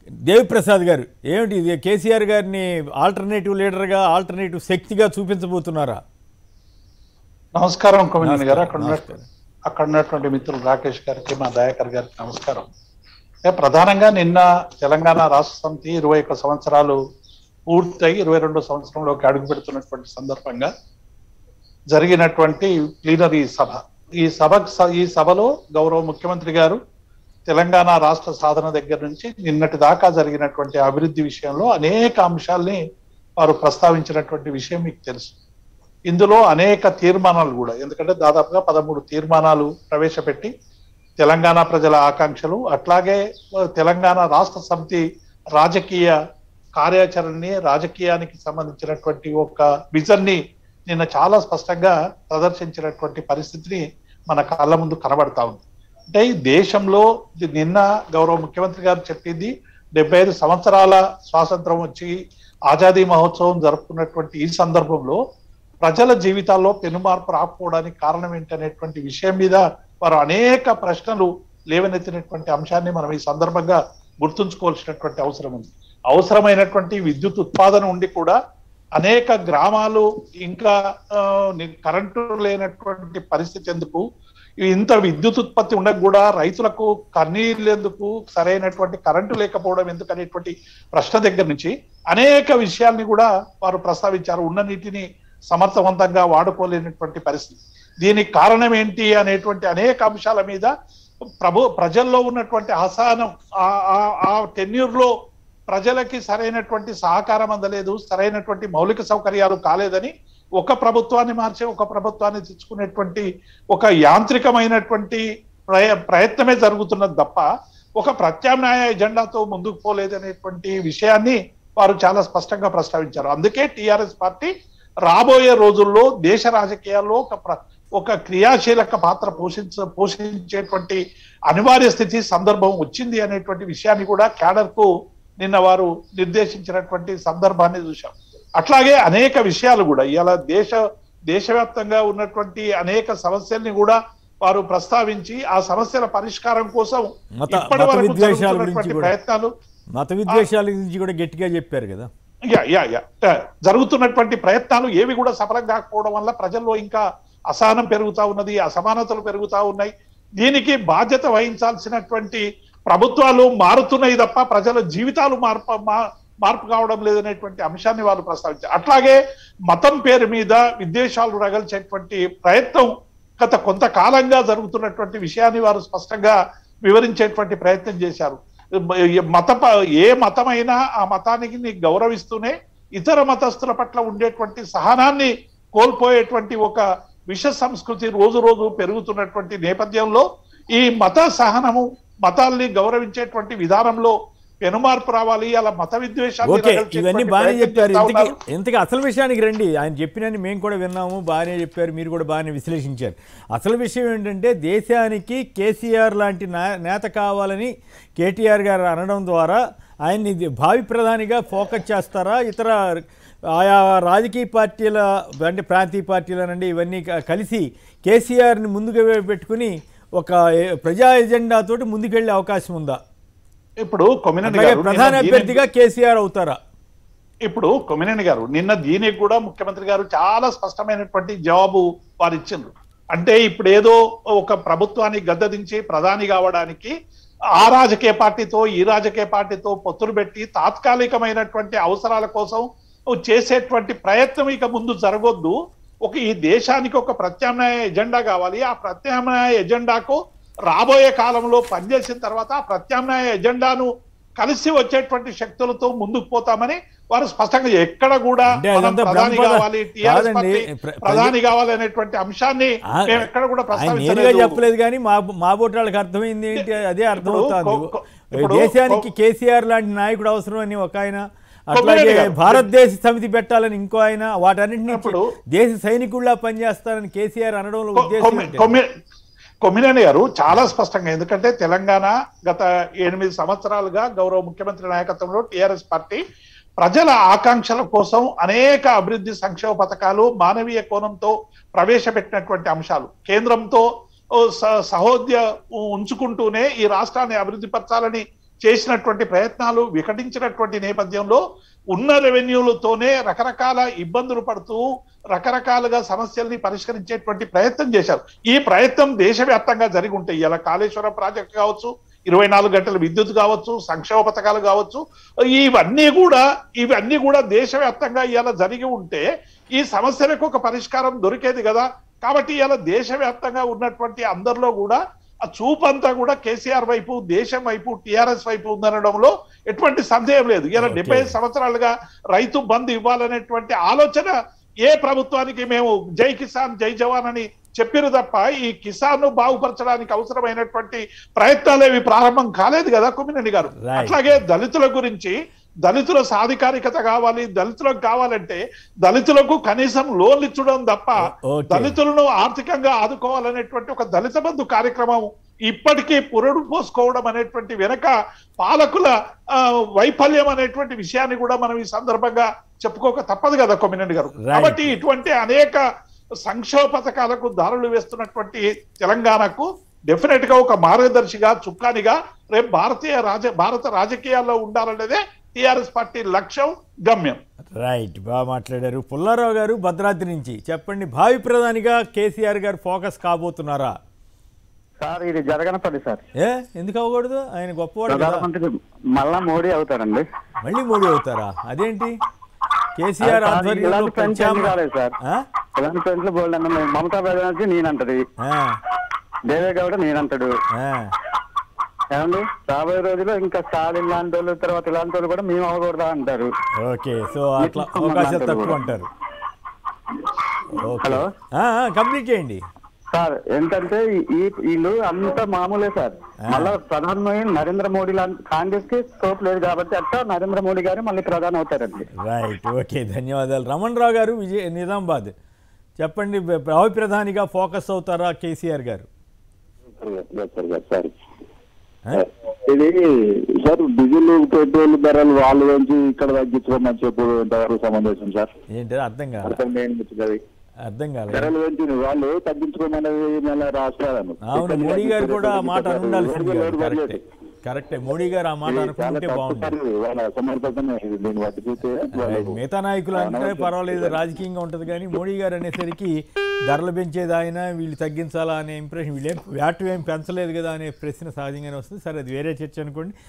దేవిప్రసాద్ గారు ఏమిటి ఇది కేసీఆర్ గారిని ఆల్టర్నేటివ్ లీడర్గా ఆల్టర్నేటివ్ శక్తిగా చూపించబోతున్నారా నమస్కారం కొమినేని గారు అక్కడ ఉన్న- నమస్కారం. అక్కడ ఉన్నటువంటి మిత్రులు రాకేష్ గారికి మా దయాకర్ గారికి నమస్కారం ఏ ప్రధానంగా నిన్న తెలంగాణ రాష్ట్ర సమితి ఇరవై ఒక్క సంవత్సరాలు పూర్తయి ఇరవై రెండో సంవత్సరంలోకి అడుగు పెడుతున్నటువంటి సందర్భంగా జరిగినటువంటి ప్లీనరీ సభ ఈ సభ ఈ సభలో గౌరవ ముఖ్యమంత్రి గారు తెలంగాణ రాష్ట్ర సాధన దగ్గర నుంచి నిన్నటి దాకా జరిగినటువంటి అభివృద్ధి విషయంలో అనేక అంశాల్ని వారు ప్రస్తావించినటువంటి విషయం మీకు తెలుసు ఇందులో అనేక తీర్మానాలు కూడా ఎందుకంటే దాదాపుగా పదమూడు తీర్మానాలు ప్రవేశపెట్టి తెలంగాణ ప్రజల ఆకాంక్షలు అట్లాగే తెలంగాణ రాష్ట్ర సమితి రాజకీయ కార్యాచరణని రాజకీయానికి సంబంధించినటువంటి ఒక విజన్ ని నిన్న చాలా స్పష్టంగా ప్రదర్శించినటువంటి పరిస్థితిని మన కళ్ళ ముందు కనబడతా ఉంది అంటే ఈ దేశంలో ఇది నిన్న గౌరవ ముఖ్యమంత్రి గారు చెప్పింది డెబ్బై ఐదు సంవత్సరాల స్వాతంత్రం వచ్చి ఆజాదీ మహోత్సవం జరుపుకున్నటువంటి ఈ సందర్భంలో ప్రజల జీవితాల్లో పెనుమార్పు రాకపోవడానికి కారణం ఏంటనేటువంటి విషయం మీద వారు అనేక ప్రశ్నలు లేవనెత్తినటువంటి అంశాన్ని మనం ఈ సందర్భంగా గుర్తుంచుకోవాల్సినటువంటి అవసరం ఉంది అవసరమైనటువంటి విద్యుత్ ఉత్పాదన ఉండి కూడా అనేక గ్రామాలు ఇంకా ఆ, ని- కరెంటు లేనటువంటి పరిస్థితి ఎందుకు ఇంత విద్యుత్ ఉత్పత్తి ఉండక కూడా రైతులకు కన్నీళ్ళు ఎందుకు సరైనటువంటి కరెంటు లేకపోవడం ఎందుకు అనేటువంటి ప్రశ్న దగ్గర నుంచి అనేక విషయాల్ని కూడా వారు ప్రస్తావించారు ఉన్న నీటిని సమర్థవంతంగా వాడుకోలేనటువంటి పరిస్థితి దీనికి కారణం ఏంటి అనేటువంటి అనేక అంశాల మీద ప్రభు ప్రజల్లో ఉన్నటువంటి అసహనం ఆ- ఆ- ఆ టెన్యూర్ లో ప్రజలకి సరైనటువంటి సహకారం అందలేదు సరైనటువంటి మౌలిక సౌకర్యాలు కాలేదని ఒక ప్రభుత్వాన్ని మార్చి ఒక ప్రభుత్వాన్ని తెచ్చుకునేటువంటి ఒక యాంత్రికమైనటువంటి ప్రయ ప్రయత్నమే జరుగుతున్నది తప్ప ఒక ప్రత్యామ్నాయ ఎజెండాతో ముందుకు పోలేదనేటువంటి విషయాన్ని వారు చాలా స్పష్టంగా ప్రస్తావించారు అందుకే టిఆర్ఎస్ పార్టీ రాబోయే రోజుల్లో దేశ రాజకీయాల్లో ఒక ప్ర- ఒక క్రియాశీలక పాత్ర పోషించ పోషించేటువంటి అనివార్య స్థితి సందర్భం వచ్చింది అనేటువంటి విషయాన్ని కూడా క్యాడర్ కు నిన్న వారు నిర్దేశించినటువంటి సందర్భాన్ని చూశాం అట్లాగే అనేక విషయాలు కూడా ఇవాళ దేశ దేశవ్యాప్తంగా ఉన్నటువంటి అనేక సమస్యల్ని కూడా వారు ప్రస్తావించి ఆ సమస్యల పరిష్కారం కోసం మత- ఇప్పటి మత వరకు విద్వేషాల జరుగుతున్నటువంటి గురించి కూడా. ప్రయత్నాలు మత విద్వేషాల గురించి కూడా గట్టిగా చెప్పారు కదా యా యా యా ఆ, జరుగుతున్నటువంటి ప్రయత్నాలు ఏవి కూడా సఫలం కాకపోవడం వల్ల ప్రజల్లో ఇంకా అసహనం పెరుగుతా ఉన్నది అసమానతలు పెరుగుతా ఉన్నాయి దీనికి బాధ్యత వహించాల్సినటువంటి ప్రభుత్వాలు మారుతున్నాయి తప్ప ప్రజల జీవితాలు మార్పు మా- మార్పు కావడం లేదనేటువంటి అంశాన్ని వాళ్ళు ప్రస్తావించారు అట్లాగే మతం పేరు మీద విద్వేషాలు రగల్చేటువంటి ప్రయత్నం గత కొంతకాలంగా జరుగుతున్నటువంటి విషయాన్ని వారు స్పష్టంగా వివరించేటువంటి ప్రయత్నం చేశారు మత ఏ మతమైనా ఆ మతానికి ని గౌరవిస్తూనే ఇతర మతస్థుల పట్ల ఉండేటువంటి సహనాన్ని కోల్పోయేటువంటి ఒక విష సంస్కృతి రోజు రోజు పెరుగుతున్నటువంటి నేపథ్యంలో ఈ మత సహనము మతాల్ని గౌరవించేటువంటి విధానంలో పెనుమార్పు రావాలి అలా మత విద్వేషాన్ని ఓకే రగల్చేటువంటి ఇవన్నీ బాగానే ప్రయత్నం చెప్పారు చేస్తా ఇంతకీ ఉన్నారు. ఇంతకీ అసలు విషయానికి రండి ఆయన చెప్పినని మేము కూడా విన్నాము బాగానే చెప్పారు మీరు కూడా బాగానే విశ్లేషించారు అసలు విషయం ఏంటంటే దేశానికి కేసీఆర్ లాంటి నా- నేత కావాలని కేటీఆర్ గారు అనడం ద్వారా ఆయన్ని ఇది భావి ప్రధానిగా ఫోకస్ చేస్తారా ఇతర ఆయా రాజకీయ పార్టీల అంటే ప్రాంతీయ పార్టీలనండి ఇవన్నీ క- కలిసి కేసీఆర్ని ముందుగా పెట్టుకుని ఒక ఏ- ప్రజా ఎజెండా తోటి ముందుకెళ్లే అవకాశం ఉందా ఇప్పుడు కొమినేని అలాగే గారు ప్రధాన నిన్న దీని- అభ్యర్థిగా కేసీఆర్ అవుతారా ఇప్పుడు కొమినేని గారు నిన్న దీనికి కూడా ముఖ్యమంత్రి గారు చాలా స్పష్టమైనటువంటి జవాబు వారు ఇచ్చిండ్రు అంటే ఇప్పుడు ఏదో ఒక ప్రభుత్వాన్ని గద్దదించి ప్రధాని కావడానికి ఆ రాజకీయ పార్టీతో ఈ రాజకీయ పార్టీతో పొత్తులు పెట్టి తాత్కాలికమైనటువంటి అవసరాల కోసం చేసేటువంటి ప్రయత్నం ఇక ముందు జరగొద్దు ఒక ఈ దేశానికి ఒక ప్రత్యామ్నాయ ఎజెండా కావాలి ఆ ప్రత్యామ్నాయ ఎజెండాకు రాబోయే కాలంలో పనిచేసిన తర్వాత ఆ ప్రత్యామ్నాయ ఎజెండాను కలిసి వచ్చేటువంటి శక్తులతో ముందుకు పోతామని వారు స్పష్టంగా ఎక్కడ కూడా అంటే మనం అదంతా ప్రధాని బ్రహ్మపద- కావాలి టిఆర్ఎస్ కాదండి. పార్టీ ప్ర- ప్రధాని కావాలి అనేటువంటి అంశాన్ని ఆ- మేము ఎక్కడ కూడా ఆయన నేరుగా ప్రస్తావించలేదు చెప్పలేదు కానీ మా మా బోటాళ్ళకి అర్థమైంది ఏంటి అదే అర్థమవుతుంది కొ- కొ- ఇప్పుడు దేశానికి కొ- కేసీఆర్ లాంటి నాయకుడు అవసరం అని ఒక ఆయన కొమ్మినేని అట్లాగే గారు. భారతదేశ సమితి పెట్టాలని ఇంకో ఆయన వాటన్నింటినీ ఇప్పుడు- దేశ సైనికుల్లా పనిచేస్తారని కేసీఆర్ అనడంలో కొ- ఉద్దేశం కొమ్మి- ఏంటి? కొమ్మి- కొమ్మినేని గారు చాలా స్పష్టంగా ఎందుకంటే తెలంగాణ గత ఎనిమిది సంవత్సరాలుగా గౌరవ ముఖ్యమంత్రి నాయకత్వంలో టిఆర్ఎస్ పార్టీ ప్రజల ఆకాంక్షల కోసం అనేక అభివృద్ధి సంక్షేమ పథకాలు మానవీయ కోణంతో ప్రవేశపెట్టినటువంటి అంశాలు కేంద్రంతో ఓ స- సహోద్య ఉంచుకుంటూనే ఈ రాష్ట్రాన్ని అభివృద్ధి పరచాలని చేసినటువంటి ప్రయత్నాలు వికటించినటువంటి నేపథ్యంలో ఉన్న రెవెన్యూలతోనే రకరకాల ఇబ్బందులు పడుతూ రకరకాలుగా సమస్యల్ని పరిష్కరించేటువంటి ప్రయత్నం చేశారు ఈ ప్రయత్నం దేశవ్యాప్తంగా జరిగి ఉంటాయి ఇలా కాళేశ్వరం ప్రాజెక్ట్ కావచ్చు ఇరవై నాలుగు గంటల విద్యుత్ కావచ్చు సంక్షేమ పథకాలు కావచ్చు ఇవన్నీ కూడా ఇవన్నీ కూడా దేశవ్యాప్తంగా ఇలా జరిగి ఉంటే ఈ సమస్యలకు ఒక పరిష్కారం దొరికేది కదా కాబట్టి ఇలా దేశవ్యాప్తంగా ఉన్నటువంటి అందరిలో కూడా ఆ చూపంతా కూడా కేసీఆర్ వైపు దేశం వైపు టిఆర్ఎస్ వైపు ఉందనడంలో ఎటువంటి సందేహం లేదు ఇలా Okay. డెబ్బై ఐదు సంవత్సరాలుగా రైతు బంధు ఇవ్వాలనేటువంటి ఆలోచన ఏ ప్రభుత్వానికి మేము జై కిసాన్ జై జవాన్ అని చెప్పారు తప్ప ఈ కిసాన్ ను బాగుపరచడానికి అవసరమైనటువంటి ప్రయత్నాలేవి ప్రారంభం కాలేదు కదా కుమ్మినేని గారు Right. అట్లాగే దళితుల గురించి దళితుల సాధికారికత కావాలి దళితులకు కావాలంటే దళితులకు కనీసం లోన్లు ఇచ్చడం తప్ప ఓకే. దళితులను ఆర్థికంగా ఆదుకోవాలనేటువంటి ఒక దళిత బంధు కార్యక్రమం ఇప్పటికీ పురుడు పోసుకోవడం అనేటువంటి వెనక పాలకుల ఆ, వైఫల్యం అనేటువంటి విషయాన్ని కూడా మనం ఈ సందర్భంగా చెప్పుకోక తప్పదు కదా కొమ్మినేని గారు Right. కాబట్టి ఇటువంటి అనేక సంక్షేమ పథకాలకు దారులు వేస్తున్నటువంటి తెలంగాణకు డెఫినెట్ గా ఒక మార్గదర్శిగా చుక్కానిగా రేపు భారతీయ రాజ భారత రాజకీయాల్లో ఉండాలనేదే టిఆర్ఎస్ పార్టీ లక్ష్యం గమ్యం రైట్ బాగా మాట్లాడారు పుల్లారావు గారు భద్రాద్రి నుంచి చెప్పండి భావి ప్రధానిగా కేసీఆర్ గారు ఫోకస్ కాబోతున్నారా సార్ ఇది జరగనపల్లి సార్ ఏ ఎందుకు అవ్వకూడదు ఆయన గొప్పవాడు కదా ప్రధానమంత్రి మళ్ళా మోడీ అవుతారండి మళ్ళీ మోడీ అవుతారా అదేంటి కేసీఆర్ సార్, ఆధ్వర్యంలో ఇలాంటి ఫ్రెండ్స్ ఏమీ ప్రత్యామ్నాయ- కాలేదు సార్ ఆ? ఇలాంటి ఫ్రెండ్స్ బోల్డ్ అన్న మమతా బెనర్జీ నేనంటది ఆ, దేవేగౌడ నేనంటాడు ఆ. ఏమండి రాబోయే రోజుల్లో ఇంకా స్టాలిన్ లాంటి వాళ్ళు తర్వాత ఇలాంటి వాళ్ళు కూడా మేము అవ్వకూడదా అంటారు ఓకే సో అట్లా అవకాశాలు తక్కువ అంటారు ఓకే. హలో. ఆ, ఆ, కంప్లీట్ చేయండి సార్ ఏంటంటే ఈ- ఈ వీళ్ళు అంత మామూలే సార్ మళ్ళా ప్రధానమంత్రి నరేంద్ర మోడీ లాంటి కాంగ్రెస్ కి స్కోప్ లేదు కాబట్టి అట్లా నరేంద్ర మోడీ గారు మళ్ళీ ప్రధాని అవుతారండి రైట్ ఓకే ధన్యవాదాలు రమణ్ రావు గారు విజయ్ నిజామాబాద్ చెప్పండి భావి ప్రధానిగా ఫోకస్ అవుతారా కేసీఆర్ గారు సార్ ఆ? ఇది సార్ డీజిల్ పెట్రోల్ ధరలు వాళ్ళు నుంచి ఇక్కడ తగ్గించుకోమని చెప్పు ఎంతవరకు సమంజసం సార్ ఏంటి అర్థం కాల అర్థం నేను అది అర్థం కాలేదు ధరలు పెంచి వాళ్ళు తగ్గించుకోమనేది మన రాష్ట్రాలను అవును మోడీ గారు కూడా ఆ మాట అనుండాల్సింది ఎవరు కాదు. ఎవరు కరెక్టే కరెక్టే మోడీ గారు ఆ మాట ఇది చాలా అనుకుంటే తప్పు బాగుంది సార్ ఇది. వాళ్ళ సమర్థతనే ఇది. దీన్ని బట్టి చూస్తే వాళ్ళు- మిగతా నాయకులు అంటే పర్వాలేదు రాజకీయంగా ఉంటుంది కానీ మోడీ గారు అనేసరికి ధరలు పెంచేది ఆయన వీళ్ళు తగ్గించాలా అనే ఇంప్రెషన్ వీళ్ళేం వ్యాట్ ఏం పెంచలేదు కదా అనే ప్రశ్న సహజంగానే వస్తుంది సరే అది వేరే చర్చ అనుకోండి